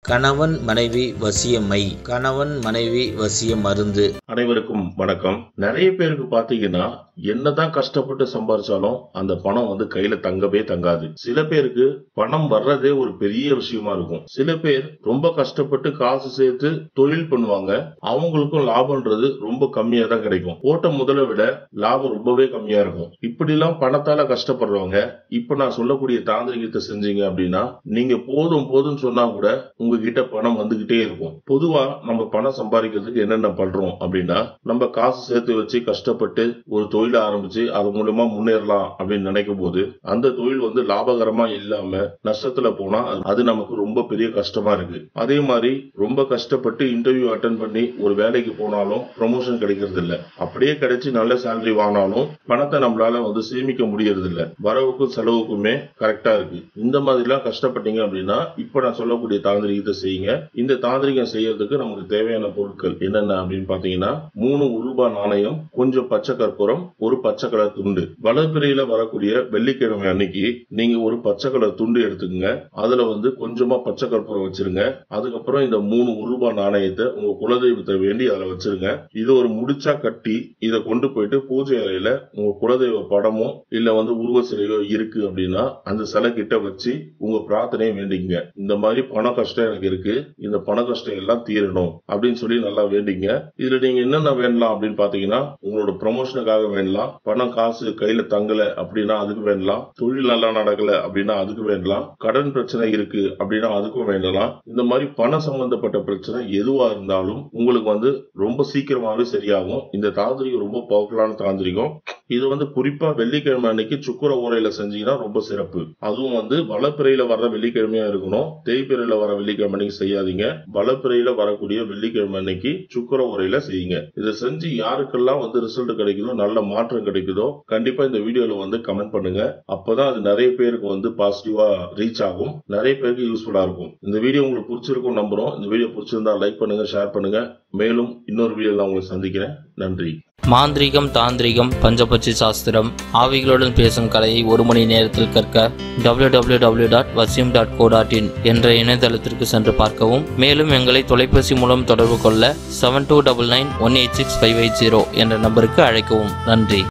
கணவன் மனைவி வசியமை கணவன் மனைவி வசிய மருந்து அனைவருக்கும் வணக்கம் நிறைய பேருக்கு பாத்தீங்கன்னா என்னதான் கஷ்டப்பட்டு சம்பாரிச்சாலும் அந்த பணம் வந்து கையில தங்கவே தங்காது சில பேருக்கு பணம் வர்றதே ஒரு பெரிய விஷயமா இருக்கும் சில பேர் ரொம்ப கஷ்டப்பட்டு காசு சேர்த்து தொழில் பண்ணுவாங்க அவங்களுக்கும் லாபம்ன்றது ரொம்ப கம்மியா தான் கிடைக்கும் போட்ட முதலை விட லாபம் ரொம்பவே கம்மியா இருக்கும் இப்படி எல்லாம் பணத்தால கஷ்டப்படுறவங்க இப்ப நான் சொல்லக்கூடிய தாந்திரிகத்தை செஞ்சீங்க அப்படின்னா நீங்க போதும் போதும் சொன்னா கூட உங்ககிட்ட பணம் வந்துகிட்டே இருக்கும் பொதுவா நம்ம பணம் சம்பாதிக்கிறதுக்கு என்னென்ன பண்றோம் அப்படின்னா நம்ம காசு சேர்த்து வச்சு கஷ்டப்பட்டு ஒரு தொழில ஆரம்பிச்சு அது மூலமா முன்னேறலாம் அப்படின்னு நினைக்கும் போது அந்த தொழில் வந்து லாபகரமா இல்லாம நஷ்டத்துல போனா அது- அது நமக்கு ரொம்ப பெரிய கஷ்டமா இருக்கு அதே மாதிரி ரொம்ப கஷ்டப்பட்டு இன்டர்வியூ அட்டன் பண்ணி ஒரு வேலைக்கு போனாலும் ப்ரொமோஷன் கிடைக்கிறது இல்ல அப்படியே கிடைச்சு நல்ல சேலரி வாங்கினாலும் பணத்தை நம்மளால வந்து சேமிக்க முடியறது இல்ல வரவுக்கும் செலவுக்குமே கரெக்டா இருக்கு இந்த மாதிரி எல்லாம் கஷ்டப்பட்டீங்க அப்படின்னா இப்ப நான் சொல்லக்கூடிய தாந்திரிகத்தை செய்யுங்க இந்த தாந்திரிகம் செய்யறதுக்கு நமக்கு தேவையான பொருட்கள் என்னென்ன அப்படின்னு பாத்தீங்கன்னா மூணு ஒரு ரூபாய் நாணயம் கொஞ்சம் பச்சை கற்பூரம் ஒரு பச்சை கலர் துண்டு வளர்பிறையில வரக்கூடிய வெள்ளிக்கிழமை அன்னைக்கு நீங்க ஒரு பச்சை கலர் துண்டு எடுத்துக்கங்க அதுல வந்து கொஞ்சமா பச்சை கற்பூரம் வச்சிருங்க அதுக்கப்புறம் இந்த மூணு ஒரு ரூபாய் நாணயத்தை உங்க குலதெய்வத்தை வேண்டி அதுல வச்சிருங்க இது ஒரு முடிச்சா கட்டி இதை கொண்டு போயிட்டு பூஜை அறையில உங்க குலதெய்வ படமோ இல்ல வந்து உருவ சிலையோ இருக்கு அப்படின்னா அந்த சிலை கிட்ட வச்சு உங்க பிரார்த்தனையை வேண்டிங்க இந்த மாதிரி பண கஷ்டம் எனக்கு இருக்கு இந்த பண கஷ்டம் எல்லாம் தீரணும் அப்படின்னு சொல்லி நல்லா வேண்டிங்க இதுல நீங்க என்னென்ன வேண்டலாம் அப்படின்னு பாத்தீங்கன்னா உங்களோட ப்ரொமோஷனுக்காக வேண்டலாம் பணம் காசு கையில தங்கல அப்படின்னா அதுக்கு வேண்டலாம் தொழில் நல்லா நடக்கல அப்படின்னா அதுக்கு வேண்டலாம் கடன் பிரச்சனை இருக்கு அப்படின்னா அதுக்கும் வேண்டலாம் இந்த மாதிரி பணம் சம்பந்தப்பட்ட பிரச்சனை எதுவா இருந்தாலும் உங்களுக்கு வந்து ரொம்ப சீக்கிரமாவே சரியாகும் இந்த தாந்திரிகம் ரொம்ப பவர்ஃபுல்லான தாந்திரிகம் இது வந்து குறிப்பா வெள்ளிக்கிழமை அன்னைக்கு சுக்கர ஓரையில செஞ்சீங்கன்னா ரொம்ப சிறப்பு அதுவும் வந்து வளப்பிறையில வர்ற வெள்ளிக்கிழமையா இருக்கணும் தேய்பிறையில வர வெள்ளிக்கிழமை அன்னைக்கு செய்யாதீங்க வளப்பிறையில வரக்கூடிய வெள்ளிக்கிழமை அன்னைக்கு சுக்கர உரையில செய்யுங்க இதை செஞ்சு யாருக்கெல்லாம் வந்து ரிசல்ட் கிடைக்குதோ நல்ல மாற்றம் கிடைக்குதோ கண்டிப்பா இந்த வீடியோல வந்து கமெண்ட் பண்ணுங்க அப்பதான் அது நிறைய பேருக்கு வந்து பாசிட்டிவா ரீச் ஆகும் நிறைய பேருக்கு யூஸ்ஃபுல்லா இருக்கும் இந்த வீடியோ உங்களுக்கு பிடிச்சிருக்கும் நம்புறோம் இந்த வீடியோ பிடிச்சிருந்தா லைக் பண்ணுங்க ஷேர் பண்ணுங்க மேலும் இன்னொரு வீடியோல உங்களை சந்திக்கிறேன் நன்றி மாந்திரீகம் தாந்திரிகம் பஞ்சபட்சி சாஸ்திரம் ஆவிகளுடன் பேசும் கலையை ஒரு மணி நேரத்தில் கற்க www.vasim.co.in டாட் வசியம் டாட் கோ டாட் இன் என்ற இணையதளத்திற்கு சென்று பார்க்கவும் மேலும் எங்களை தொலைபேசி மூலம் தொடர்பு கொள்ள seven two double nine one eight six five eight zero என்ற நம்பருக்கு அழைக்கவும் நன்றி